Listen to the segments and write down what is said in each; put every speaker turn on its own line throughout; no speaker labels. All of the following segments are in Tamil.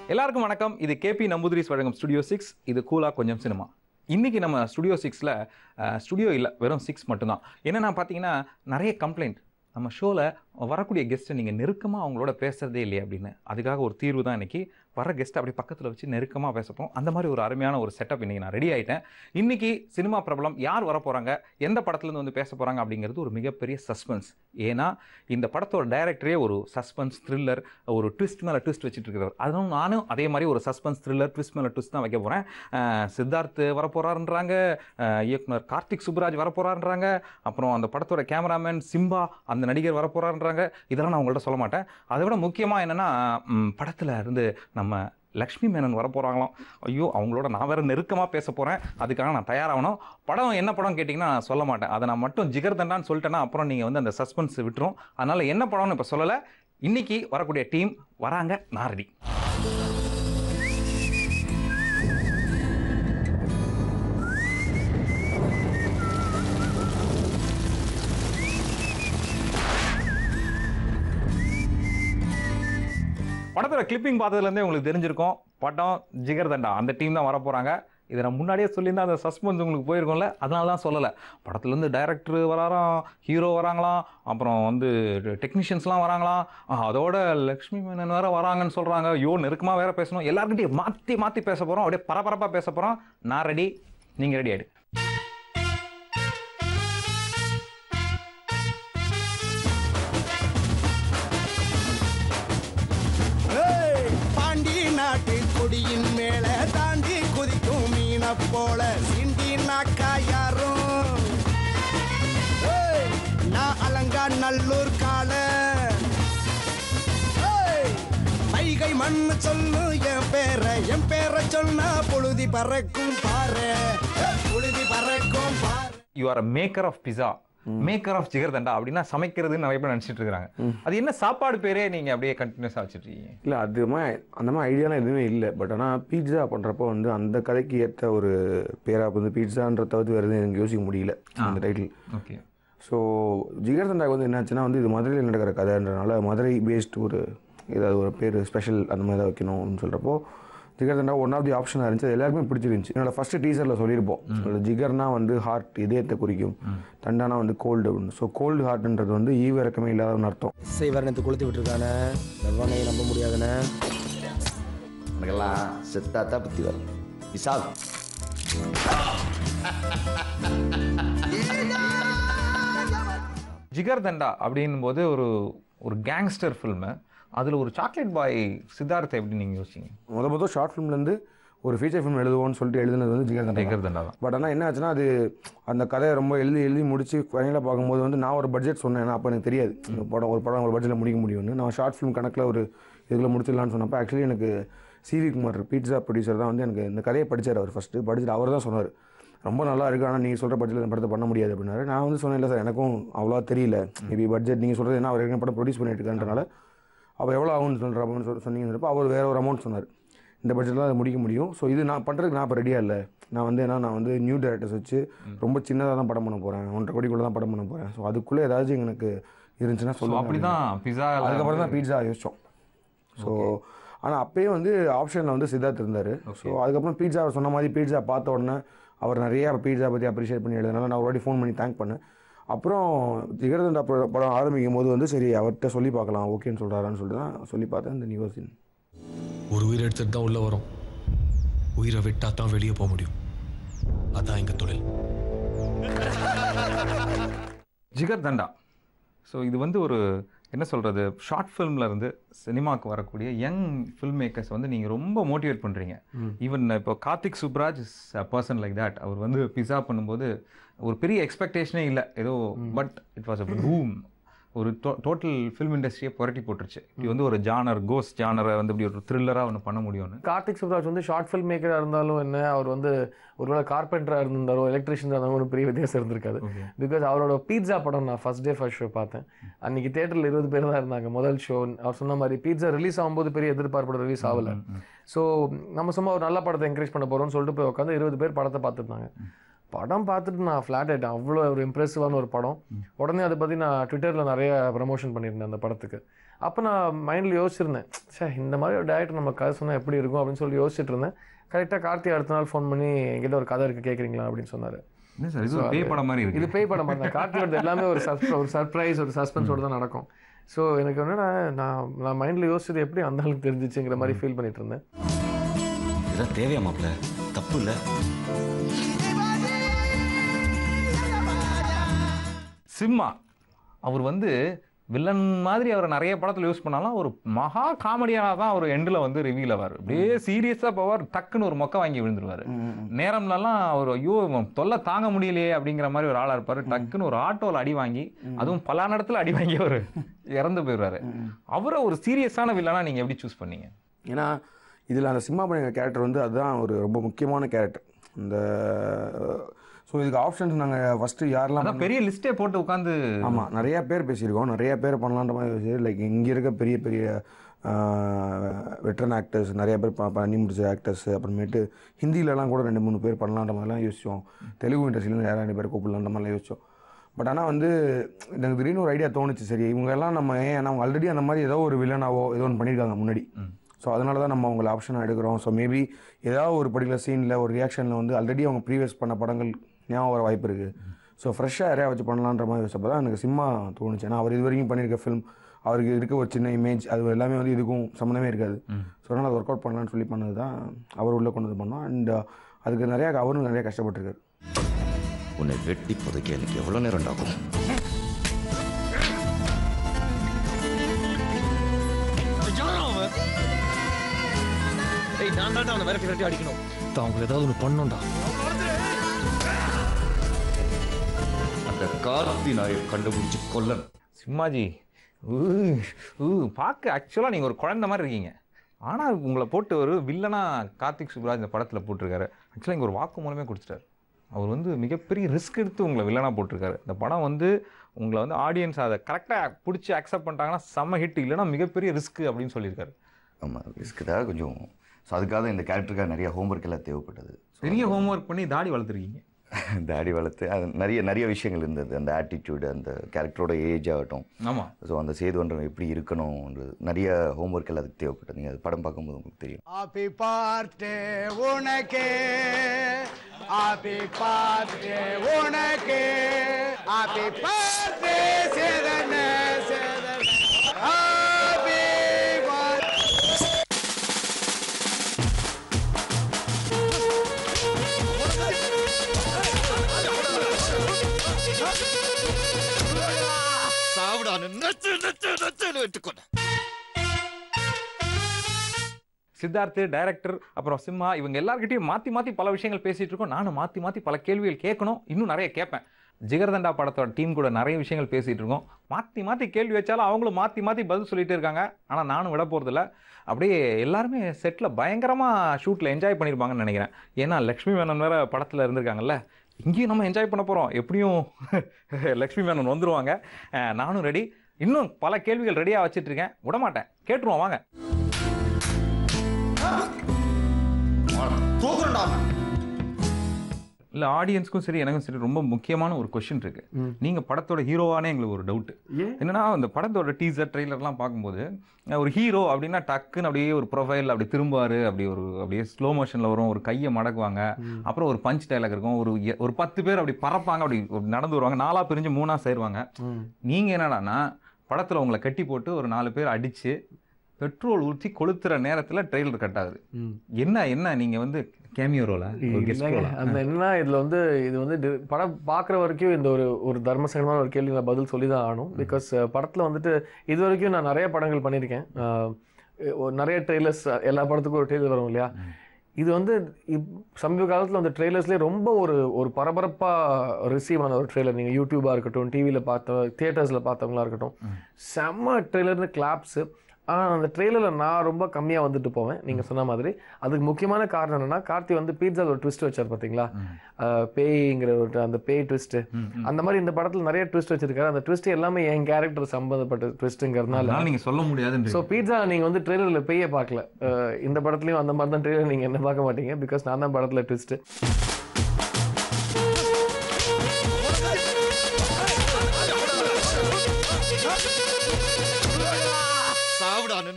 எல்லாருக்கும் வணக்கம் இது கேபி நம்பூதிரிஸ் வழங்கும் ஸ்டுடியோ சிக்ஸ் இது கூலா கொஞ்சம் சினிமா இன்னைக்கு நம்ம ஸ்டுடியோ சிக்ஸில் ஸ்டுடியோ இல்லை வெறும் சிக்ஸ் மட்டும்தான் என்னென்னா பார்த்தீங்கன்னா நிறைய கம்ப்ளைண்ட் நம்ம ஷோவில் வரக்கூடிய கெஸ்ட்டை நீங்கள் நெருக்கமாக அவங்களோட பேசுகிறதே இல்லையே அப்படின்னு அதுக்காக ஒரு தீர்வு தான் இன்னைக்கு வர கெஸ்ட்டை அப்படி பக்கத்தில் வச்சு நெருக்கமாக பேசப்போம் அந்த மாதிரி ஒரு அருமையான ஒரு செட்டப் இன்றைக்கி நான் ரெடி ஆகிட்டேன் இன்னைக்கு சினிமா பிரபலம் யார் வர போகிறாங்க எந்த படத்துலேருந்து வந்து பேச போகிறாங்க அப்படிங்கிறது ஒரு மிகப்பெரிய சஸ்பென்ஸ் ஏன்னா இந்த படத்தோட டைரக்டரே ஒரு சஸ்பென்ஸ் த்ரில்லர் ஒரு ட்விஸ்ட் மேலே ட்விஸ்ட் வச்சுட்டு இருக்கிறவர் அதுவும் நானும் அதே மாதிரி ஒரு சஸ்பென்ஸ் த்ரில்லர் ட்விஸ்ட் மேலே ட்விஸ்ட் தான் வைக்க போகிறேன் சித்தார்த் வரப்போகிறாருன்றாங்க இயக்குனர் கார்த்திக் சுப்ராஜ் வரப்போகிறாருன்றாங்க அப்புறம் அந்த படத்தோட கேமராமேன் சிம்பா அந்த நடிகர் வரப்போகிறாருன்றாங்க இதெல்லாம் நான் உங்கள்கிட்ட சொல்ல மாட்டேன் அதை விட முக்கியமாக என்னென்னா படத்தில் இருந்து நம்ம லக்ஷ்மி மேனன் வர போகிறாங்களாம் ஐயோ அவங்களோட நான் வேற நெருக்கமாக பேச போகிறேன் அதுக்காக நான் தயாராகணும் படம் என்ன படம் கேட்டிங்கன்னா நான் சொல்ல மாட்டேன் அதை நான் மட்டும் ஜிகர் தண்டான்னு சொல்லிட்டேன்னா அப்புறம் நீங்கள் வந்து அந்த சஸ்பென்ஸ் விட்டுரும் அதனால் என்ன படம்னு இப்போ சொல்லலை இன்னைக்கு வரக்கூடிய டீம் வராங்க நான் ரெடி படத்தோட கிளிப்பிங் பார்த்ததுலேருந்தே உங்களுக்கு தெரிஞ்சிருக்கும் படம் ஜிகர் தண்டா அந்த டீம் தான் வர போகிறாங்க இதை நான் முன்னாடியே சொல்லியிருந்தா அந்த சஸ்பென்ஸ் உங்களுக்கு போயிருக்கும்ல அதனால தான் சொல்லலை படத்துலேருந்து டைரக்டர் வராராம் ஹீரோ வராங்களாம் அப்புறம் வந்து டெக்னீஷியன்ஸ்லாம் வராங்களாம் ஆ, அதோட லக்ஷ்மி மேனன் வேற வராங்கன்னு சொல்கிறாங்க ஐயோ நெருக்கமாக வேற பேசணும் எல்லாருக்கிட்டையும் மாற்றி மாற்றி பேச போகிறோம் அப்படியே பரபரப்பாக பேச போகிறோம் நான் ரெடி நீங்கள் ரெடி ஆகிடு
ஏய், பாண்டி நாட்டு கொடியின் மேல தாண்டி குதிக்கும் மீன போல சிண்டி நாக்கா யாரும் ஏய், நான் அலங்கா நல்லூர் கால ஏய், வைகை மண்ணு சொல்லு என் பேர என் பேரை சொன்னா புழுதி பறக்கும் பாரு ஏய், புழுதி பறக்கும் பாரு
you are a maker of Pizza maker of Jigarthanda அப்படின்னா சமைக்கிறதுன்னு நிறைய பேர் நினச்சிட்டு இருக்காங்க அது என்ன சாப்பாடு பேரே நீங்கள் அப்படியே கண்டினியூஸாக வச்சுட்டு இருக்கீங்க
இல்லை அது மாதிரி அந்த மாதிரி ஐடியாலாம் எதுவுமே இல்லை பட் ஆனால் பீட்சா பண்ணுறப்போ வந்து அந்த கதைக்கு ஏற்ற ஒரு பேராக வந்து பீட்சான்ற தவிர்த்து வேறு எதுவும் எனக்கு யோசிக்க முடியல அந்த டைட்டில்
ஓகே
ஸோ ஜிகர் தண்டாக்கு வந்து என்னாச்சுன்னா வந்து இது மதுரையில் நடக்கிற கதைன்றனால மதுரை பேஸ்ட் ஒரு ஏதாவது ஒரு பேர் ஸ்பெஷல் அந்த மாதிரி தான் வைக்கணும் அப்படின்னு சொல்கிறப்போ ஜிகர் தண்டா ஒன் ஆஃப் தி ஆப்ஷனாக இருந்துச்சு அது எல்லாருக்குமே பிடிச்சிருந்துச்சு என்னோட ஃபஸ்ட்டு டீசரில் சொல்லியிருப்போம் அதில் ஜிகர்னா வந்து ஹார்ட் இதயத்தை குறிக்கும் தண்டானா வந்து கோல்டு அப்படின்னு ஸோ கோல்டு ஹார்ட்ன்றது வந்து ஈவிரக்கமே இல்லாதன்னு அர்த்தம்
செய்வரணத்தை கொளுத்தி விட்டுருக்கானே எவனையும் நம்ப முடியாதுண்ணே
உனக்கெல்லாம் செத்தாத்தா புத்தி வரும் விசால்
ஜிகர் தண்டா அப்படின்னும் போது ஒரு ஒரு கேங்ஸ்டர் ஃபில்மு அதில் ஒரு சாக்லேட் பாய் சித்தார்த்தை எப்படி நீங்கள் யோசிச்சிங்க
முத மொதல் ஷார்ட் ஃபிலிம்லேருந்து ஒரு ஃபீச்சர் ஃபிலிம் எழுதுவோம்னு சொல்லிட்டு எழுதுனது வந்து ஜிகர் தண்டா
ஜிகர் தண்டா தான்
பட் ஆனால் என்ன ஆச்சுன்னா அது அந்த கதையை ரொம்ப எழுதி எழுதி முடிச்சு ஃபைனலாக பார்க்கும்போது வந்து நான் ஒரு பட்ஜெட் சொன்னேன் ஏன்னா அப்போ எனக்கு தெரியாது இந்த படம் ஒரு படம் ஒரு பட்ஜெட்டில் முடிக்க முடியும்னு நான் ஷார்ட் ஃபிலிம் கணக்கில் ஒரு இதில் முடிச்சிடலான்னு சொன்னப்போ ஆக்சுவலி எனக்கு சிவி குமார் பீட்சா ப்ரொடியூசர் தான் வந்து எனக்கு இந்த கதையை படிச்சார் அவர் ஃபஸ்ட்டு படிச்சுட்டு அவர் தான் சொன்னார் ரொம்ப நல்லா இருக்கு ஆனால் நீங்கள் சொல்கிற பட்ஜெட்டில் இந்த படத்தை பண்ண முடியாது அப்படின்னாரு நான் வந்து சொன்னேன் இல்லை சார் எனக்கும் அவ்வளோவா தெரியல மேபி பட்ஜெட் நீங்கள் சொல்கிறது என்ன அவர் ஏற்கனவே படம் ப்ரொடியூஸ் பண்ணிட்டு இருக்கான்றனால அப்போ எவ்வளோ ஆகும்னு சொல்கிற அப்படின்னு சொல்லி சொன்னீங்கன்றப்போ அவர் வேற ஒரு அமௌண்ட் சொன்னார் இந்த பட்ஜெட்டில் அதை முடிக்க முடியும் ஸோ இது நான் பண்ணுறதுக்கு நான் இப்போ ரெடியாக இல்லை நான் வந்து ஏன்னா நான் வந்து நியூ டேரக்டர்ஸ் வச்சு ரொம்ப சின்னதாக தான் படம் பண்ண போகிறேன் ஒன்றரை கோடிக்குள்ளே தான் படம் பண்ண போகிறேன் ஸோ அதுக்குள்ளே ஏதாச்சும் எனக்கு இருந்துச்சுன்னா
ஸோ
சொல்லுங்கள்
அப்படி தான் பிஸா
அதுக்கப்புறம் தான் பீட்சா யோசித்தோம் ஸோ ஆனால் அப்பயே வந்து ஆப்ஷனில் வந்து சித்தார்த் இருந்தார் ஸோ அதுக்கப்புறம் பீட்சா அவர் சொன்ன மாதிரி பீட்சா பார்த்த உடனே அவர் நிறைய பீட்சா பற்றி அப்ரிஷியேட் பண்ணி எழுதுனால நான் ஒரு வாட்டி ஃபோன் பண்ணி தேங்க் பண்ணேன் அப்புறம் ஜிகர்தண்டா படம் படம் ஆரம்பிக்கும் போது வந்து சரி அவர்கிட்ட சொல்லி பார்க்கலாம் ஓகேன்னு சொல்கிறாரான்னு சொல்லிட்டு தான் சொல்லி பார்த்தேன் இந்த நியூஸ்
ஒரு உயிர் எடுத்துட்டு தான் உள்ள வரும் உயிரை விட்டா தான் வெளியே போக முடியும் அதான் எங்க தொழில்
ஜிகர் தண்டா ஸோ இது வந்து ஒரு என்ன சொல்கிறது ஷார்ட் ஃபிலிமில் இருந்து சினிமாவுக்கு வரக்கூடிய யங் ஃபில்ம் மேக்கர்ஸ் வந்து நீங்கள் ரொம்ப மோட்டிவேட் பண்ணுறீங்க ஈவன் இப்போ Karthik Subbaraj is a person like that அவர் வந்து பிஸா பண்ணும்போது ஒரு பெரிய எக்ஸ்பெக்டேஷனே இல்லை ஏதோ but it was a boom ஒரு டோட்டல் ஃபிலிம் இண்டஸ்ட்ரியை புரட்டி போட்டுருச்சு இப்படி வந்து ஒரு ஜானர் கோஸ் ஜானரை வந்து இப்படி ஒரு த்ரில்லராக ஒன்று பண்ண முடியும்னு
கார்த்திக் சுப்ராஜ் வந்து ஷார்ட் ஃபில்ம் மேக்கராக இருந்தாலும் என்ன அவர் வந்து ஒருவேளை கார்பெண்டராக இருந்திருந்தாரோ எலக்ட்ரிஷியன் இருந்தாலும் ஒரு பெரிய வித்தியாசம் இருந்திருக்காது பிகாஸ் அவரோட பீட்சா படம் நான் ஃபர்ஸ்ட் டே ஃபர்ஸ்ட் ஷோ பார்த்தேன் அன்னைக்கு தேட்டரில் இருபது பேர் தான் இருந்தாங்க முதல் ஷோ அவர் சொன்ன மாதிரி பீட்சா ரிலீஸ் ஆகும்போது பெரிய எதிர்பார்ப்போட ரிலீஸ் ஆகல ஸோ நம்ம சும்மா ஒரு நல்ல படத்தை என்கரேஜ் பண்ண போகிறோம்னு சொல்லிட்டு போய் உட்காந்து இருபது பேர் படத்தை பார்த்துருந்தாங்க படம் பார்த்துட்டு நான் ஃப்ளாட் ஆகிட்டேன் அவ்வளோ ஒரு இம்ப்ரெசிவான ஒரு படம் உடனே அதை பற்றி நான் ட்விட்டரில் நிறைய ப்ரமோஷன் பண்ணியிருந்தேன் அந்த படத்துக்கு அப்போ நான் மைண்டில் யோசிச்சிருந்தேன் சே இந்த மாதிரி ஒரு டேரக்டர் நம்ம கதை சொன்னால் எப்படி இருக்கும் அப்படின்னு சொல்லி யோசிச்சுட்டு இருந்தேன் கரெக்டாக கார்த்தி அடுத்த நாள் ஃபோன் பண்ணி என்கிட்ட ஒரு கதை இருக்குது கேட்குறீங்களா அப்படின்னு சொன்னார்
என்ன சார் இது ஒரு பேய் படம் மாதிரி
இது
இருக்கு
பேய் படம் மாதிரி தான் கார்த்தியோட எல்லாமே ஒரு சர்ப்ரை ஒரு சர்ப்ரைஸ் ஒரு சஸ்பென்ஸோட தான் நடக்கும் ஸோ எனக்கு வந்து நான் நான் நான் மைண்டில் யோசிச்சது எப்படி அந்த ஆளுக்கு தெரிஞ்சிச்சுங்கிற மாதிரி ஃபீல் பண்ணிட்டு இருந்தேன்
இதெல்லாம் தேவையா மாப்ள தப்பு இல்லை
சிம்மா அவர் வந்து வில்லன் மாதிரி அவரை நிறைய படத்தில் யூஸ் பண்ணாலும் ஒரு மகா காமெடியான தான் அவர் எண்டில் வந்து ரிவீல் ஆவார் அப்படியே சீரியஸாக போவார் டக்குன்னு ஒரு மொக்க வாங்கி விழுந்துருவார் நேரம்லலாம் அவர் ஐயோ இவன் தொல்லை தாங்க முடியலையே அப்படிங்கிற மாதிரி ஒரு ஆளாக இருப்பார் டக்குன்னு ஒரு ஆட்டோவில் அடி வாங்கி அதுவும் பல இடத்துல அடி வாங்கி அவர் இறந்து போயிடுவாரு அவரை ஒரு சீரியஸான வில்லனா நீங்கள் எப்படி சூஸ் பண்ணீங்க
ஏன்னா இதில் அந்த சிம்மா பண்ணிங்க கேரக்டர் வந்து அதுதான் ஒரு ரொம்ப முக்கியமான கேரக்டர் இந்த ஸோ இதுக்கு ஆப்ஷன்ஸ் நாங்கள் ஃபஸ்ட்டு யாரெல்லாம்
அதான் பெரிய லிஸ்ட்டே போட்டு உட்காந்து
ஆமாம் நிறைய பேர் பேசியிருக்கோம் நிறைய பேர் பண்ணலான்ற மாதிரி யோசிச்சு லைக் இங்கே இருக்க பெரிய பெரிய வெட்ரன் ஆக்டர்ஸ் நிறைய பேர் ப- பண்ணி முடிச்ச ஆக்டர்ஸ் அப்புறமேட்டு ஹிந்திலலாம் கூட ரெண்டு மூணு பேர் பண்ணலான்ற மாதிரிலாம் யோசிச்சோம் தெலுங்கு இண்டஸ்ட்ரியிலேருந்து யாரும் ரெண்டு பேர் கூப்பிடலான்ற மாதிரிலாம் யோசிச்சோம் பட் ஆனால் வந்து எனக்கு திடீர்னு ஒரு ஐடியா தோணுச்சு சரி இவங்க எல்லாம் நம்ம ஏன் ஏன்னா அவங்க ஆல்ரெடி அந்த மாதிரி ஏதோ ஒரு வில்லனாவோ ஏதோ ஒன்று பண்ணியிருக்காங்க முன்னாடி ஸோ அதனால தான் நம்ம அவங்கள ஆப்ஷனாக எடுக்கிறோம் ஸோ மேபி ஏதாவது ஒரு பர்டிகுலர் சீனில் ஒரு ரியாக்ஷனில் வந்து ஆல்ரெடி அவங்க ப்ரீவியஸ் பண்ண படங்கள் ஞாபகம் வர வாய்ப்பு இருக்குது ஸோ ஃப்ரெஷ்ஷாக யாரையா வச்சு பண்ணலான்ற மாதிரி யோசிச்சப்போ தான் எனக்கு சிம்மா தோணுச்சு ஏன்னா அவர் இது வரைக்கும் பண்ணியிருக்க ஃபிலிம் அவருக்கு இருக்க ஒரு சின்ன இமேஜ் அது எல்லாமே வந்து இதுக்கும் சம்மந்தமே இருக்காது ஸோ அதனால் அது ஒர்க் அவுட் பண்ணலான்னு சொல்லி பண்ணது தான் அவர் உள்ளே கொண்டு வந்து பண்ணோம் அண்ட் அதுக்கு நிறையா அவரும் நிறைய கஷ்டப்பட்டிருக்காரு
உன்னை வெட்டி புதைக்க எனக்கு எவ்வளோ நேரம் ஆகும்
ஏய் நான் தான் அவனை விரட்டி விரட்டி அடிக்கணும் தான் அவங்க ஏதாவது ஒன்று பண்ணணும்டா
அந்த கார்த்தி நாயை கண்டுபிடிச்சு கொல்லணும்
சிம்மாஜி ஊ ஊ பார்க்க ஆக்சுவலாக நீங்கள் ஒரு குழந்தை மாதிரி இருக்கீங்க ஆனால் உங்களை போட்டு ஒரு வில்லனா கார்த்திக் சுப்ராஜ் இந்த படத்தில் போட்டிருக்காரு ஆக்சுவலாக இங்கே ஒரு வாக்கு மூலமே கொடுத்துட்டாரு அவர் வந்து மிகப்பெரிய ரிஸ்க் எடுத்து உங்களை வில்லனா போட்டிருக்காரு இந்த படம் வந்து உங்களை வந்து ஆடியன்ஸ் அதை கரெக்டாக பிடிச்சி அக்செப்ட் பண்ணிட்டாங்கன்னா செம்ம ஹிட் இல்லைன்னா மிகப்பெரிய ரிஸ்க் அப்படின்னு சொல்லியிருக்காரு
ஆமாம் ரிஸ்க்கு தான் கொஞ்சம் ஸோ அதுக்காக இந்த கேரக்டருக்காக நிறைய ஹோம்ஒர்க் எல்லாம் தேவைப்பட்டது
பெரிய ஹோம்ஒர்க் பண்ணி தாடி வளர்த்துருக்கீங்க
தாடி வளர்த்து அது நிறைய நிறைய விஷயங்கள் இருந்தது அந்த ஆட்டிடியூடு அந்த கேரக்டரோட ஏஜ் ஆகட்டும்
ஆமாம்
ஸோ அந்த சேதுவன்றம் எப்படி இருக்கணும்ன்றது நிறைய ஹோம்ஒர்க் எல்லாம் அதுக்கு தேவைப்பட்டது நீங்கள் அது படம் பார்க்கும்போது உங்களுக்கு தெரியும்
ஹாப்பி பார்ட்டே உனக்கு ஹாப்பி பார்ட்டே உனக்கு ஹாப்பி பார்ட்டே சேதன சேதன ஹாப்பி
சித்தார்த்து டைரக்டர் அப்புறம் சிம்மா இவங்க எல்லார்கிட்டயும் மாற்றி மாற்றி பல விஷயங்கள் பேசிகிட்டு இருக்கோம் நானும் மாற்றி மாற்றி பல கேள்விகள் கேட்கணும் இன்னும் நிறைய கேட்பேன் ஜிகர்தண்டா படத்தோட டீம் கூட நிறைய விஷயங்கள் பேசிகிட்டு இருக்கோம் மாற்றி மாற்றி கேள்வி வச்சாலும் அவங்களும் மாற்றி மாற்றி பதில் சொல்லிட்டு இருக்காங்க ஆனால் நானும் விட போகிறதில்ல அப்படியே எல்லாருமே செட்டில் பயங்கரமாக ஷூட்டில் என்ஜாய் பண்ணியிருப்பாங்கன்னு நினைக்கிறேன் ஏன்னா லக்ஷ்மி மேனன் வேற படத்தில் இருந்திருக்காங்கல்ல இங்கேயும் நம்ம என்ஜாய் பண்ண போகிறோம் எப்படியும் லக்ஷ்மி மேனன் வந்துருவாங்க அஹ் நானும் ரெடி இன்னும் பல கேள்விகள் ரெடியாக வச்சிட்டு இருக்கேன் விட மாட்டேன் கேட்டுருவோம் வாங்க இல்ல ஆடியன்ஸ்க்கும் சரி எனக்கும் சரி ரொம்ப முக்கியமான ஒரு கொஸ்டின் இருக்கு நீங்க படத்தோட ஹீரோவானே எங்களுக்கு ஒரு டவுட்
ஏன்?
என்னன்னா அந்த படத்தோட டீசர் ட்ரெய்லர்லாம் பார்க்கும்போது அஹ், ஒரு ஹீரோ அப்படின்னா டக்குன்னு அப்படியே ஒரு ப்ரொஃபைல் அப்படி திரும்புவாரு அப்படி ஒரு அப்படியே ஸ்லோ மோஷன்ல வரும் ஒரு கையை மடக்குவாங்க அப்புறம் ஒரு பஞ்ச் டைலாக் இருக்கும் ஒரு எ- ஒரு பத்து பேர் அப்படி பறப்பாங்க அப்படி ஒரு நடந்து வருவாங்க நாலா பிரிஞ்சு மூணா சேருவாங்க நீங்க என்னடான்னா படத்துல உங்களை கட்டி போட்டு ஒரு நாலு பேர் அடிச்சு பெட்ரோல் ஊற்றி கொளுத்துற நேரத்துல ட்ரெய்லர் கட் ஆகுது என்ன என்ன நீங்க வந்து கேமியோ ரோலா ஒரு guest
இல்லைங்க.
role ஆ?
அந்த என்ன இதுல வந்து இது வந்து டி- படம் பார்க்குற வரைக்கும் இந்த ஒரு ஒரு தர்மசங்கமான ஒரு கேள்வி நான் பதில் சொல்லி தான் ஆகணும் பிகாஸ் படத்துல வந்துட்டு இது வரைக்கும் நான் நிறைய படங்கள் பண்ணியிருக்கேன் அஹ், ஒரு நிறைய ட்ரெய்லர்ஸ் எல்லா படத்துக்கும் ஒரு ட்ரெய்லர் வரும் இல்லையா இது வந்து இப் சமீப காலத்தில் வந்து ட்ரெய்லர்ஸ்லேயே ரொம்ப ஒரு ஒரு பரபரப்பாக ரிசீவ் ஆன ஒரு ட்ரெய்லர் நீங்கள் யூடியூபாக இருக்கட்டும் டிவியில் பார்த்த தியேட்டர்ஸில் பார்த்தவங்களா இருக்கட்டும் செம்ம ட்ரெய்லர்னு கிளாப்ஸு ஆனால் அந்த ட்ரெய்லரில் நான் ரொம்ப கம்மியாக வந்துட்டு போவேன் நீங்கள் சொன்ன மாதிரி அதுக்கு முக்கியமான காரணம் என்னன்னா கார்த்தி வந்து பீட்சாவில் ஒரு ட்விஸ்ட் வச்சார் பார்த்தீங்களா அஹ் பேய்ங்கிற ஒரு அந்த பேய் ட்விஸ்ட்டு அந்த மாதிரி இந்த படத்தில் நிறைய ட்விஸ்ட் வச்சிருக்காரு அந்த ட்விஸ்ட் எல்லாமே என் கேரக்டர் சம்பந்தப்பட்ட ட்விஸ்ட்டுங்கிறதுனால
அதனால நீங்க சொல்ல முடியாதுன்னு
ஸோ பீட்சா நீங்கள் வந்து ட்ரெய்லரில் பேயை பார்க்கல அஹ் இந்த படத்துலையும் அந்த மாதிரி தான் ட்ரெய்லர் நீங்கள் என்ன பார்க்க மாட்டீங்க பிகாஸ் நான் தான் படத்தில் ட்விஸ்ட்டு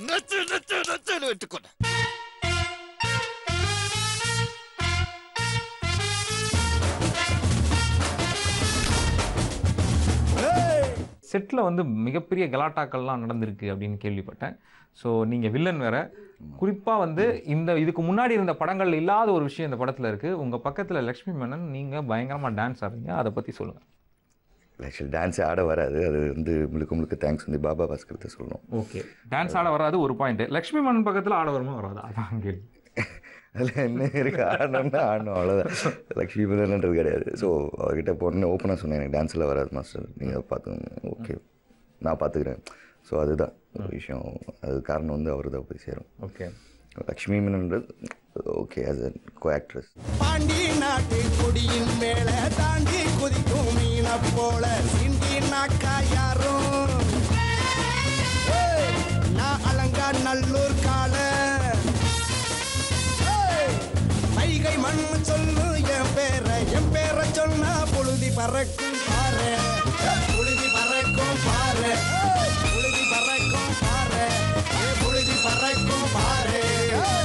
நச்சு நச்சு நச்சுன்னு வெட்டுக்கொண்ட
செட்டில் வந்து மிகப்பெரிய கலாட்டாக்கள்லாம் நடந்திருக்கு அப்படின்னு கேள்விப்பட்டேன் ஸோ நீங்கள் வில்லன் வேற குறிப்பாக வந்து இந்த இதுக்கு முன்னாடி இருந்த படங்கள் இல்லாத ஒரு விஷயம் இந்த படத்தில் இருக்குது உங்கள் பக்கத்தில் லக்ஷ்மி மேனன் நீங்கள் பயங்கரமாக டான்ஸ் ஆடுறீங்க அதை பற்றி சொல்லுங்கள்
ஆக்சுவலி டான்ஸே ஆட வராது அது வந்து முழுக்க முழுக்க தேங்க்ஸ் வந்து பாபா பாஸ்கரத்தை சொல்லணும்
ஓகே டான்ஸ் ஆட வராது ஒரு பாயிண்ட் லக்ஷ்மி மேனன் பக்கத்தில் ஆட வருமா வராதா அதான் கேள்வி
அதில் என்ன இருக்குது ஆடணும்னா ஆடணும் அவ்வளோதான் லக்ஷ்மி பிள்ளன்றது கிடையாது ஸோ அவர்கிட்ட போன ஓப்பனாக சொன்னேன் எனக்கு டான்ஸில் வராது மாஸ்டர் நீங்கள் பார்த்துக்கோங்க ஓகே நான் பார்த்துக்கிறேன் ஸோ அதுதான் ஒரு விஷயம் அது காரணம் வந்து அவர் தான் போய் சேரும்
ஓகே
லக்ஷ்மி மீனன்றது okay as a co actress
Pandi நாட்டு குடியின் மேல தாண்டி குதிக்கும் மீன போல சிண்டி நாக்கா யாரும் ஏய், நான் அலங்கா நல்லூர் கால ஏய், வைகை மண் சொல்லு என் பேர என் பேர சொன்னா புழுதி பறக்கும் பாரு ஏய், புழுதி பறக்கும் பாரு ஏய், புழுதி பறக்கும் பாரு ஏய், புழுதி பறக்கும் பாரு ஏய்.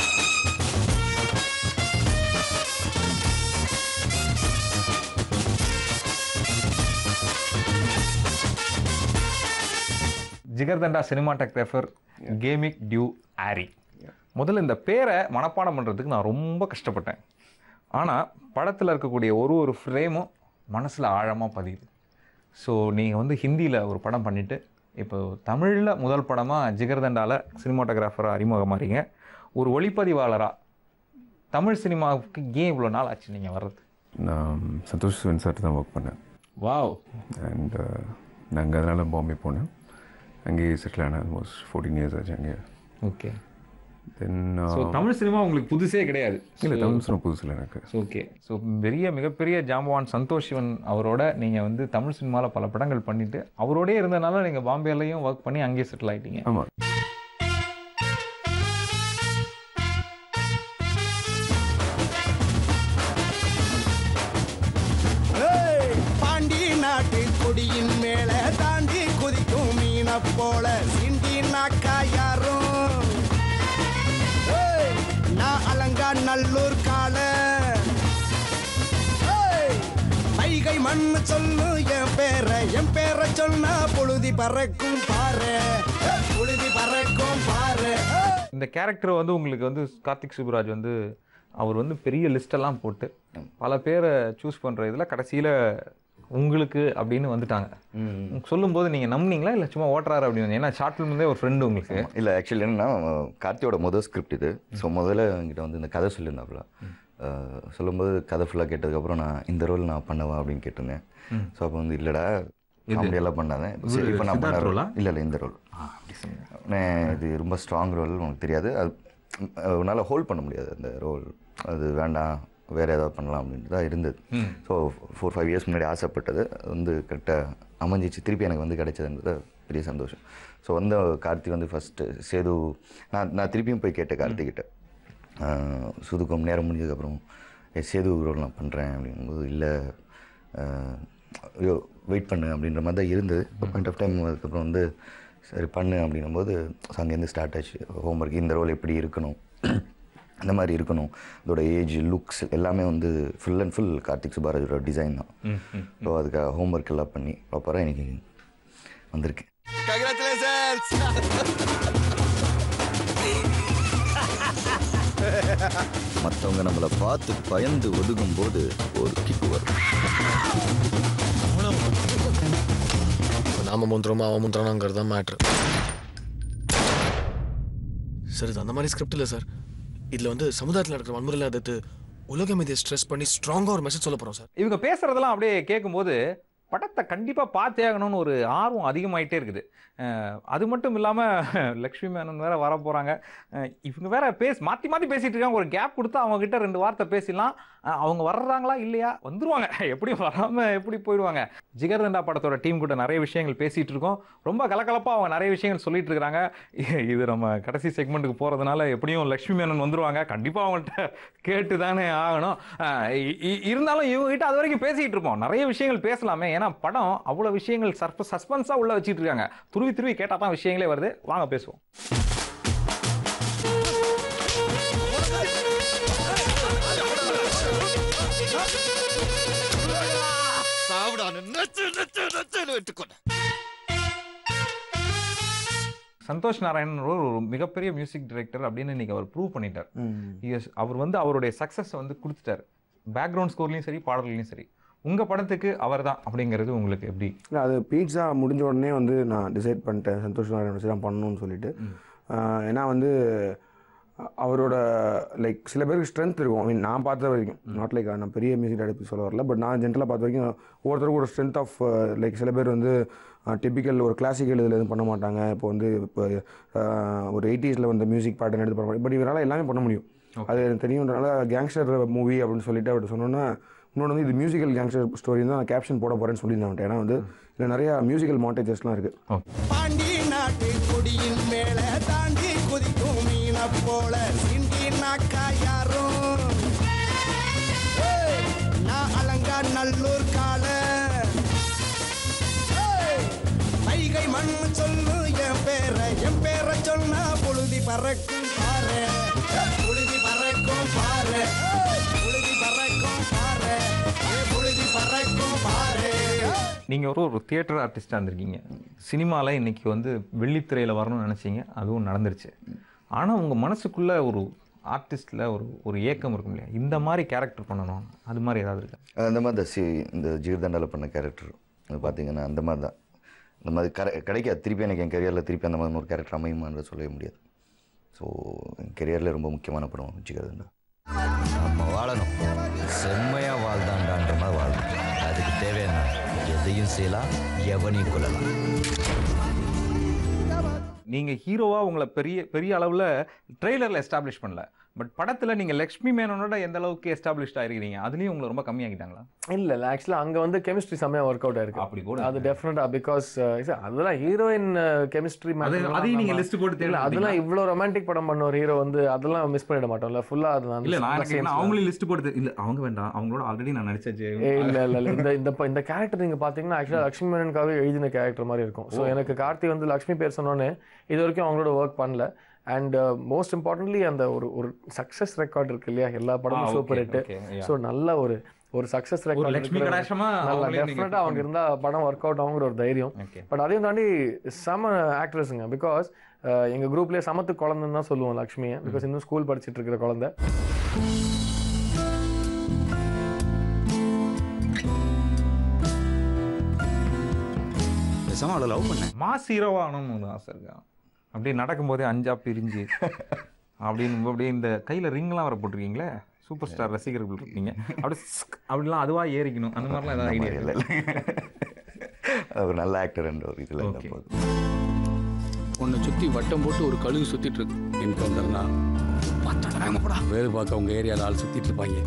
ஜிகர்தண்டா சினிமாட்டோகிராஃபர் கேமிக் டியூ ஆரி முதல்ல இந்த பேரை மனப்பாடம் பண்ணுறதுக்கு நான் ரொம்ப கஷ்டப்பட்டேன் ஆனால் படத்தில் இருக்கக்கூடிய ஒரு ஒரு ஃப்ரேமும் மனசில் ஆழமாக பதியுது ஸோ நீங்கள் வந்து ஹிந்தியில் ஒரு படம் பண்ணிவிட்டு இப்போ தமிழில் முதல் படமாக ஜிகர்தண்டாவில் சினிமாட்டோகிராஃபராக அறிமுகமாறீங்க ஒரு ஒளிப்பதிவாளராக தமிழ் சினிமாவுக்கு ஏன் இவ்வளோ நாள் ஆச்சு நீங்கள் வர்றது
நான் சந்தோஷ் சிவன் சார் தான் ஒர்க் பண்ணேன்
வாவ்
அண்ட் நாங்கள் அதனால் பாம்பே போனேன் அங்கேயே செட்டில் ஆனேன் ஆல்மோஸ்ட் ஃபோர்டீன் இயர்ஸ் ஆச்சு அங்கேயே
okay
then
so Tamil cinema உங்களுக்கு புதுசே கிடையாது
இல்லை தமிழ் சினிமா புதுசில் எனக்கு
ஓகே ஸோ பெரிய மிகப்பெரிய ஜாம்பவான் சந்தோஷ் சிவன் அவரோட நீங்கள் வந்து தமிழ் சினிமாவில் பல படங்கள் பண்ணிட்டு அவரோடே இருந்தனால நீங்கள் பாம்பேலையும் ஒர்க் பண்ணி அங்கேயே செட்டில் ஆயிட்டீங்க
ஆமாம்
ஏய், பாண்டி நாட்டு குடியின் மேல தாண்டி குதிக்கும் மீன போல சிண்டி நாக்கா யாரும் ஏய், நான் அலங்கா நல்லூர் கால ஏய், வைகை மண் சொல்லு என் பேர என் பேர சொன்னா புழுதி பறக்கும் பாரு ஏய், புழுதி பறக்கும் பாரு ஏய்.
இந்த கேரக்டர் வந்து உங்களுக்கு வந்து கார்த்திக் சுப்ராஜ் வந்து அவர் வந்து பெரிய லிஸ்டெல்லாம் போட்டு பல பேரை சூஸ் பண்ணுற இதில் கடைசியில் உங்களுக்கு அப்படின்னு வந்துட்டாங்க சொல்லும்போது நீங்கள் நம்புனீங்களா இல்லை சும்மா ஓட்டுறாரு அப்படின்னு ஏன்னா ஷார்ட் ஃபிலிம்லேயே ஒரு ஃப்ரெண்டு உங்களுக்கு
இல்லை ஆக்சுவலி என்னன்னா கார்த்தியோட முதல் ஸ்கிரிப்ட் இது ஸோ முதல்ல என்கிட்ட வந்து இந்த கதை சொல்லியிருந்தாப்புல அஹ், சொல்லும்போது கதை ஃபுல்லாக கேட்டதுக்கப்புறம் நான் இந்த ரோல் நான் பண்ணவா அப்படின்னு கேட்டிருந்தேன் ஸோ அப்போ வந்து இல்லைடா காமெடி எல்லாம் பண்ணாத சரி இப்போ நான் பண்ண
சித்தார்த்
ரோல்
role-ஆ?
இல்லை இல்லை இந்த ரோல் இது ரொம்ப ஸ்ட்ராங் ரோல் உனக்கு தெரியாது அது உன்னால் ஹோல்ட் பண்ண முடியாது அந்த ரோல் அது வேண்டாம் வேறு ஏதாவது பண்ணலாம் அப்படின்ட்டு தான் இருந்தது ஸோ ஃபோர் ஃபைவ் இயர்ஸ் முன்னாடி ஆசைப்பட்டது அது வந்து கரெக்டாக அமைஞ்சிச்சு திருப்பி எனக்கு வந்து கிடைச்சதுன்றது பெரிய சந்தோஷம் ஸோ வந்து கார்த்தி வந்து ஃபஸ்ட்டு சேது நான் நான் திருப்பியும் போய் கேட்டேன் கார்த்திகிட்ட சுதுக்கம் நேரம் முடிஞ்சதுக்கப்புறம் ஏ சேது ரோல் நான் பண்ணுறேன் அப்படிங்கும்போது இல்லை ஐயோ வெயிட் பண்ணு அப்படின்ற மாதிரி தான் இருந்தது பாயிண்ட் ஆஃப் டைம் அதுக்கப்புறம் வந்து சரி பண்ணு அப்படின்னும்போது ஸோ அங்கேருந்து ஸ்டார்ட் ஆச்சு ஹோம்ஒர்க் இந்த ரோல் எப்படி இருக்கணும் அந்த மாதிரி இருக்கணும் அதோட ஏஜ் லுக்ஸ் எல்லாமே வந்து ஃபுல் அண்ட் ஃபுல் கார்த்திக் சுபாராஜோட டிசைன் தான் ஸோ அதுக்கு ஹோம்ஒர்க் எல்லாம் பண்ணி ப்ராப்பராக இன்னைக்கு வந்திருக்கேன்
Congratulations!
மற்றவங்க நம்மளை பார்த்து பயந்து ஒதுங்கும் போது ஒரு கிக்கு வரும்
நாம முந்திரமா அவன் முந்திரானாங்கிறது தான் மேட்ரு சார் இது அந்த மாதிரி ஸ்கிரிப்ட் இல்லை சார் இதில் வந்து சமுதாயத்தில் நடக்கிற வன்முறையில் எதிர்த்து உலகம் இதை ஸ்ட்ரெஸ் பண்ணி ஸ்ட்ராங்காக ஒரு மெசேஜ் சொல்ல போகிறோம் சார்
இவங்க பேசுறதெல்லாம் அப்படியே கேட்கும்போது படத்தை கண்டிப்பாக பார்த்தே ஆகணும்னு ஒரு ஆர்வம் அதிகமாயிட்டே இருக்குது அஹ் அது மட்டும் இல்லாமல் லக்ஷ்மி மேனன் வேற வர போகிறாங்க இவங்க வேற பேசி மாற்றி மாற்றி பேசிட்டு இருக்காங்க ஒரு கேப் கொடுத்து அவங்க கிட்ட ரெண்டு வார்த்தை பேசிடலாம் அஹ் அவங்க வர்றாங்களா இல்லையா வந்துருவாங்க எப்படியும் வராமல் எப்படி போயிடுவாங்க ஜிகர்தண்டா படத்தோட டீம் கூட நிறைய விஷயங்கள் பேசிகிட்டு இருக்கோம் ரொம்ப கலகலப்பாக அவங்க நிறைய விஷயங்கள் சொல்லிட்டு இருக்கிறாங்க இது நம்ம கடைசி செக்மெண்ட்டுக்கு போகிறதுனால எப்படியும் லக்ஷ்மி மேனன் வந்துருவாங்க கண்டிப்பாக அவங்கள்ட்ட கேட்டு தானே ஆகணும் அஹ் இ- இ- இருந்தாலும் இவங்ககிட்ட அது வரைக்கும் பேசிகிட்டு இருப்போம் நிறைய விஷயங்கள் பேசலாமே ஏன்னா படம் அவ்வளோ விஷயங்கள் சர்ப சஸ்பென்ஸாக உள்ள வச்சிட்டு இருக்காங்க துருவி துருவி கேட்டால் தான் விஷயங்களே வருது வாங்க பேசுவோம்
அவனை நச்சு நச்சு நச்சுன்னு வெட்டுக்கொண்டேன்
சந்தோஷ் நாராயணன் ஒரு ஒரு மிகப்பெரிய மியூசிக் டைரக்டர் அப்படின்னு இன்னைக்கு அவர் ப்ரூவ் பண்ணிட்டார் Yes, அவர் வந்து அவருடைய சக்ஸஸ் வந்து கொடுத்துட்டார் பேக்ரவுண்ட் ஸ்கோர்லையும் சரி பாடல்களையும் சரி உங்க படத்துக்கு அவர்தான் அப்படிங்கிறது உங்களுக்கு எப்படி
இல்லை அது பீட்சா முடிஞ்ச உடனே வந்து நான் டிசைட் பண்ணிட்டேன் சந்தோஷ் நாராயணன் வச்சு தான் பண்ணணும்னு சொல்லிட்டு ஆஹ் ஏன்னா வந்து அ- அவரோட லைக் சில பேருக்கு ஸ்ட்ரென்த் இருக்கும் ஐ மீன் நான் பார்த்த வரைக்கும் நாட் லைக் நான் பெரிய மியூசிக் டைரக்டர் சொல்ல வரல பட் நான் ஜென்ரலாக பார்த்த வரைக்கும் ஒவ்வொருத்தருக்கும் ஒரு ஸ்ட்ரென்த் ஆஃப் லைக் சில பேர் வந்து டிப்பிக்கல் ஒரு கிளாசிக்கல் இதில் எதுவும் பண்ண மாட்டாங்க இப்போ வந்து இப்போ ஆஹ் ஒரு எயிட்டிஸில் வந்த மியூசிக் பேட்டர்ன் எடுத்து பண்ண முடியும் பட் இவரால் எல்லாமே பண்ண முடியும் அது எனக்கு தெரியும்ன்றனால கேங்ஸ்டர் மூவி அப்படின்னு சொல்லிட்டு அவர்கிட்ட சொன்னோன்னா இன்னொன்று வந்து இது மியூசிக்கல் கேங்ஸ்டர் ஸ்டோரி தான் நான் கேப்ஷன் போட போகிறேன்னு சொல்லியிருந்தேன் ஏன்னா வந்து இதில் நிறையா மியூசிக்கல் மாண்டேஜஸ்லாம் இருக்குது
பாண்டி நாட்டு கொடியின் மேல தாண்டி குதிக்கும் மீன போல சிண்டி நாக்கா யாரும் ஏய், நான் அலங்கா நல்லூர் கால ஏய், வைகை மண் சொல்லு என் பேர என் பேர சொன்னா புழுதி பறக்கும் பாரு ஏய், புழுதி பறக்கும் பாரு ஏய், புழுதி பறக்கும் பாரு ஏய், புழுதி பறக்கும் பாரு ஏய்.
நீங்க ஒரு ஒரு தியேட்டர் ஆர்டிஸ்டாக இருந்திருக்கீங்க சினிமாவில் இன்னைக்கு வந்து வெள்ளித்திரையில் வரணும்னு நினைச்சீங்க அதுவும் நடந்துருச்சு ஆனா உங்க மனசுக்குள்ள ஒரு ஆர்டிஸ்ட்ல ஒரு ஒரு ஏக்கம் இருக்கும் இல்லையா இந்த மாதிரி கேரக்டர் பண்ணணும் அது மாதிரி ஏதாவது இருக்கா
அந்த மாதிரி தான் சி இந்த ஜீர்தண்டாவில் பண்ண கேரக்டர் அது பார்த்தீங்கன்னா அந்த மாதிரி தான் இந்த மாதிரி கரை கிடைக்காது திருப்பி எனக்கு என் கெரியரில் திருப்பி அந்த மாதிரி ஒரு கேரக்டர் அமையுமான்னு சொல்லவே முடியாது ஸோ என் கெரியரில் ரொம்ப முக்கியமான படம் ஜிகர்தண்டா
நம்ம வாழணும் செம்மையா வாழ்தாண்டான்ற மாதிரி வாழணும் அதுக்கு தேவையான எதையும் செய்யலாம் எவனையும் கொள்ளலாம்
நீங்க ஹீரோவா உங்களை பெரிய பெரிய அளவுல ட்ரெய்லர்ல எஸ்டாப்ளிஷ் பண்ணல பட் படத்துல நீங்க லக்ஷ்மி மேனனோட எந்த அளவுக்கு எஸ்டாப்ளிஷ்ட் ஆயிருக்கீங்க அதுலயும் உங்களை ரொம்ப கம்மியாக்கிட்டாங்களா
இல்ல இல்ல ஆக்சுவலா அங்க வந்து கெமிஸ்ட்ரி செம்மையா ஒர்க் அவுட் ஆயிருக்கு
அப்படி கூட
அது டெஃபினட்டா பிகாஸ் அதெல்லாம் ஹீரோயின் கெமிஸ்ட்ரி
அது அதையும் நீங்க லிஸ்ட் போட்டு
இல்ல
தேடல
அதெல்லாம் இவ்வளவு ரொமான்டிக் படம் பண்ண ஒரு ஹீரோ வந்து அதெல்லாம் மிஸ் பண்ணிட மாட்டோம்ல ஃபுல்லா அது நான்
இல்ல நான்
அந்த
எனக்கு
scenes
என்ன
ல-
அவங்களே லிஸ்ட் போட்டு இல்ல அவங்க வேண்டாம் அவங்களோட ஆல்ரெடி நான் நடிச்சாச்சு
ஏய், இல்ல இல்ல இல்ல இந்த இந்த ப- இந்த கேரக்டர் நீங்க பாத்தீங்கன்னா ஆக்சுவலா லக்ஷ்மி மேனனுக்காகவே எழுதின கேரக்டர் மாதிரி இருக்கும் ஸோ எனக்கு கார்த்தி வந்து லக்ஷ்மி பேர் சொன்னோன்னே இது வரைக்கும் அவங்களோட ஒர்க் பண்ணல அண்ட் மோஸ்ட் இம்பார்ட்டன்ட்லி அந்த ஒரு ஒரு சக்சஸ் ரெக்கார்ட் இருக்கு இல்லையா எல்லா படமும் சூப்பர் ஹிட் ஸோ நல்ல ஒரு ஒரு சக்சஸ்
ஒரு
ரெக்கார்ட்
லட்சுமி கடாட்சமா அவங்களே நீங்க
டெஃபினட்டா அவங்க இருந்தா படம் ஒர்க் அவுட் ஆகுங்கிற ஒரு தைரியம்
Okay.
பட் அதையும் தாண்டி செம ஆக்ட்ரஸுங்க பிகாஸ் எங்க குரூப்லயே சமத்து குழந்தைன்னு தான் சொல்லுவோம் லக்ஷ்மியை பிகாஸ் இன்னும் ஸ்கூல் படிச்சிட்டு இருக்கிற குழந்தை
பேசாம அவளை லவ் பண்ணேன்
மாஸ் ஹீரோவா ஆகணும்னு ஒரு ஆசை இருக்கா அப்படியே நடக்கும்போதே அஞ்சா பிரிஞ்சு அப்படின்னு அப்படியே இந்த கையில ரிங்லாம் வர போட்டிருக்கீங்களே சூப்பர் ஸ்டார் ரசிகர்கள் இருக்கீங்க அப்படி ஸ்க் அப்படிலாம் அதுவா ஏறிக்கணும் அந்த மாதிரிலாம் ஏதாவது ஐடியா
இல்லை இல்லை ஒரு நல்ல ஆக்டர் என்ற ஒரு இதில்
Okay.
போது
உன்னை சுற்றி வட்டம் போட்டு ஒரு கழுகு சுற்றிட்டு இருக்கு என்கவுண்டர்னா வேறு பார்க்க உங்கள் ஏரியாவில் ஆள் சுற்றிட்டு இருப்பாங்க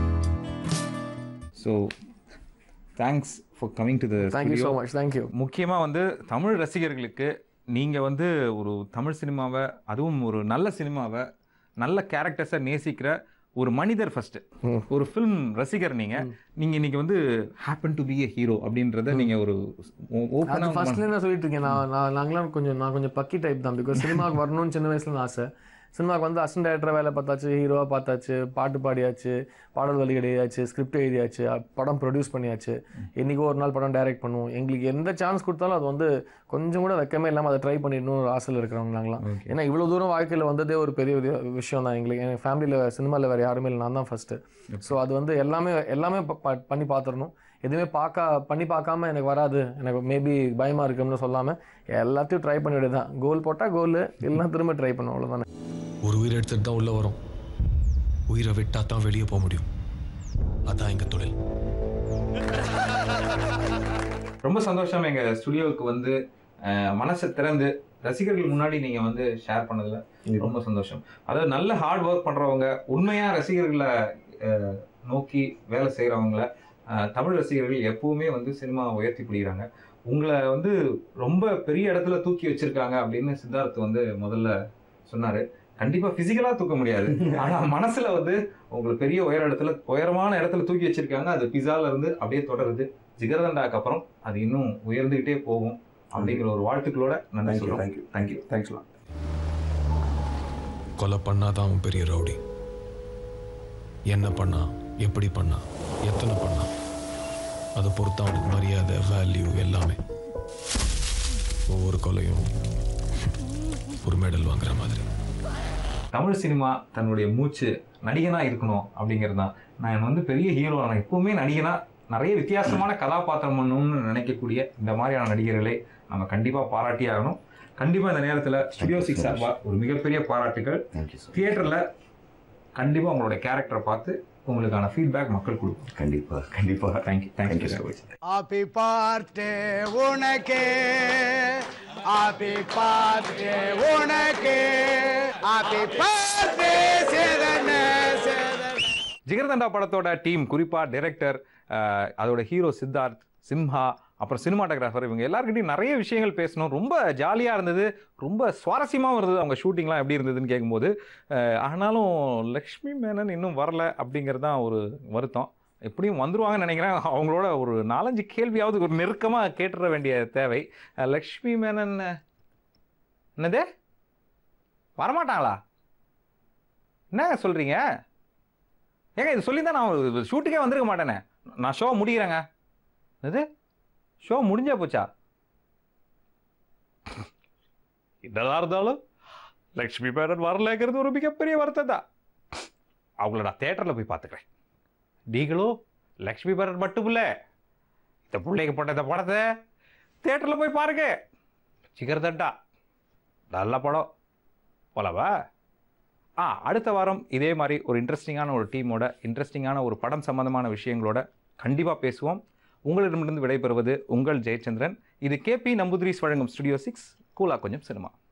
so thanks for coming to the
thank you so much thank you
முக்கியமாக வந்து தமிழ் ரசிகர்களுக்கு நீங்கள் வந்து ஒரு தமிழ் சினிமாவை அதுவும் ஒரு நல்ல சினிமாவை நல்ல கேரக்டர்ஸை நேசிக்கிற ஒரு மனிதர் ஃபர்ஸ்ட் ஒரு ஃபிலிம் ரசிகர் நீங்க நீங்க இன்னைக்கு வந்து happen to be a hero அப்படின்றத நீங்க ஒரு
அது
ஓப்பனாக
ஃபர்ஸ்ட்ல நான் சொல்லிட்டு இருக்கேன் நான் நான் நாங்களாம் கொஞ்சம் நான் கொஞ்சம் பக்கி டைப் தான் பிகாஸ் சினிமாவுக்கு வரணும்னு சின்ன வயசுல இருந்து ஆசை சினிமாவுக்கு வந்து அசன் டேரக்டராக வேலை பார்த்தாச்சு ஹீரோவாக பார்த்தாச்சு பாட்டு பாடியாச்சு பாடல் வழி எழுதியாச்சு ஸ்கிரிப்ட் எழுதியாச்சு அ- படம் ப்ரொடியூஸ் பண்ணியாச்சு என்னைக்கோ ஒரு நாள் படம் டைரக்ட் பண்ணுவோம் எங்களுக்கு எந்த சான்ஸ் கொடுத்தாலும் அது வந்து கொஞ்சம் கூட வெக்கமே இல்லாமல் அதை ட்ரை பண்ணிடணும் ஒரு ஆசையில் இருக்கிறவங்க நாங்களாம் ஏன்னா இவ்வளோ தூரம் வாழ்க்கையில் வந்ததே ஒரு பெரிய ஒரு விஷயம் தான் எங்களுக்கு எங்கள் ஃபேமிலியில் சினிமாவில் வேறு யாருமே இல்லை நான் தான் ஃபஸ்ட்டு ஸோ அது வந்து எல்லாமே எல்லாமே ப- ப- பண்ணி பார்த்துடணும் எதுவுமே பார்க்க பண்ணி பார்க்காம எனக்கு வராது எனக்கு மேபி பயமாக இருக்கும்னு சொல்லாமல் எல்லாத்தையும் ட்ரை பண்ணி தான் கோல் போட்டால் கோல் இல்லைன்னா திரும்ப ட்ரை பண்ணுவோம் அவ்வளோதானே
ஒரு உயிரை எடுத்துட்டு தான் உள்ள வரும் உயிரை விட்டா தான் வெளியே போக முடியும் அதான் எங்க தொழில்
ரொம்ப சந்தோஷம் எங்க ஸ்டுடியோவுக்கு வந்து அஹ், மனசை திறந்து ரசிகர்கள் முன்னாடி நீங்க வந்து ஷேர் பண்ணதுல ரொம்ப சந்தோஷம் அதாவது நல்ல ஹார்ட் ஒர்க் பண்றவங்க உண்மையா ரசிகர்களை அஹ், நோக்கி வேலை செய்யறவங்கள அஹ், தமிழ் ரசிகர்கள் எப்பவுமே வந்து சினிமா உயர்த்தி பிடிக்கிறாங்க உங்களை வந்து ரொம்ப பெரிய இடத்துல தூக்கி வச்சிருக்காங்க அப்படின்னு சித்தார்த் வந்து முதல்ல சொன்னாரு கண்டிப்பா பிசிக்கலா தூக்க முடியாது ஆனா மனசுல வந்து உங்களை பெரிய உயர இடத்துல உயரமான இடத்துல தூக்கி வச்சிருக்காங்க அது பிஸால இருந்து அப்படியே தொடருது ஜிகர்தண்டாக்கு அப்புறம் அது இன்னும் உயர்ந்துகிட்டே போகும் அப்படிங்கிற ஒரு வாழ்த்துக்களோட நன்றி
தேங்க்யூ
சொல்றோம்
தேங்க்யூ
தேங்க்யூ
தேங்க்ஸ்லாம்
கொலை பண்ணாதான் அவன் பெரிய ரவுடி என்ன பண்ணா எப்படி பண்ணா எத்தனை பண்ணா அதை பொறுத்து அவனுக்கு மரியாதை வேல்யூ எல்லாமே ஒவ்வொரு கொலையும் ஒரு மெடல் வாங்குற மாதிரி
தமிழ் சினிமா தன்னுடைய மூச்சு நடிகனாக இருக்கணும் அப்படிங்கிறது தான் நான் வந்து பெரிய ஹீரோ நான் எப்பவுமே நடிகனாக நிறைய வித்தியாசமான கதாபாத்திரம் பண்ணணும்னு நினைக்கக்கூடிய இந்த மாதிரியான நடிகர்களை நம்ம கண்டிப்பாக பாராட்டி ஆகணும் கண்டிப்பாக இந்த நேரத்தில் ஸ்டுடியோ சிக்ஸ் சார்பாக ஒரு மிகப்பெரிய பாராட்டுகள்
தேங்க்யூ சார்
தியேட்டரில் கண்டிப்பாக உங்களுடைய கேரக்டரை பார்த்து உங்களுக்கான ஃபீட்பேக் மக்கள் கொடுக்கும்
கண்டிப்பாக கண்டிப்பாக
thank you thank you
Thank you,
so
sir.
Much
happy birthday உனக்கு ஹாப்பி பார்ட்டே உனக்கு ஹாப்பி பார்ட்டே சேதன சேதன
ஜிகர்தண்டா படத்தோட டீம் குறிப்பாக டைரக்டர் அதோட ஹீரோ சித்தார்த் சிம்ஹா அப்புறம் சினிமாட்டோகிராஃபர் இவங்க எல்லாருக்கிட்டையும் நிறைய விஷயங்கள் பேசணும் ரொம்ப ஜாலியாக இருந்தது ரொம்ப சுவாரஸ்யமாகவும் இருந்தது அவங்க ஷூட்டிங்லாம் எப்படி இருந்ததுன்னு கேட்கும்போது அஹ், ஆனாலும் லக்ஷ்மி மேனன் இன்னும் வரல அப்படிங்கிறது தான் ஒரு வருத்தம் எப்படியும் வந்துருவாங்கன்னு நினைக்கிறேன் அவங்களோட ஒரு நாலஞ்சு கேள்வியாவது ஒரு நெருக்கமாக கேட்டுற வேண்டிய தேவை அஹ், லக்ஷ்மி மேனன் என்னது வரமாட்டாங்களா என்னங்க சொல்கிறீங்க ஏங்க இது சொல்லி தான் நான் ஷூட்டுக்கே வந்திருக்க மாட்டேனே நான் ஷோ முடிக்கிறேங்க இது ஷோ முடிஞ்சா போச்சா என்னதான் இருந்தாலும் லக்ஷ்மி மேனன் வரலங்கிறது ஒரு மிகப்பெரிய வருத்தம் தான் அவங்கள நான் தேட்டரில் போய் பார்த்துக்கிறேன் நீங்களும் லக்ஷ்மி மேனன் மட்டும் இல்லை இந்த பிள்ளைக்கு போட்ட இந்த படத்தை தேட்டரில் போய் பாருங்க சிகர்தண்டா நல்ல படம் போலவா ஆ அடுத்த வாரம் இதே மாதிரி ஒரு இன்ட்ரெஸ்டிங்கான ஒரு டீமோட இன்ட்ரெஸ்டிங்கான ஒரு படம் சம்பந்தமான விஷயங்களோட கண்டிப்பாக பேசுவோம் உங்களிடமிருந்து விடைபெறுவது உங்கள் ஜெயச்சந்திரன் இது கேபி நம்புதிரிஸ் வழங்கும் ஸ்டுடியோ சிக்ஸ் கூலா கொஞ்சம் சினிமா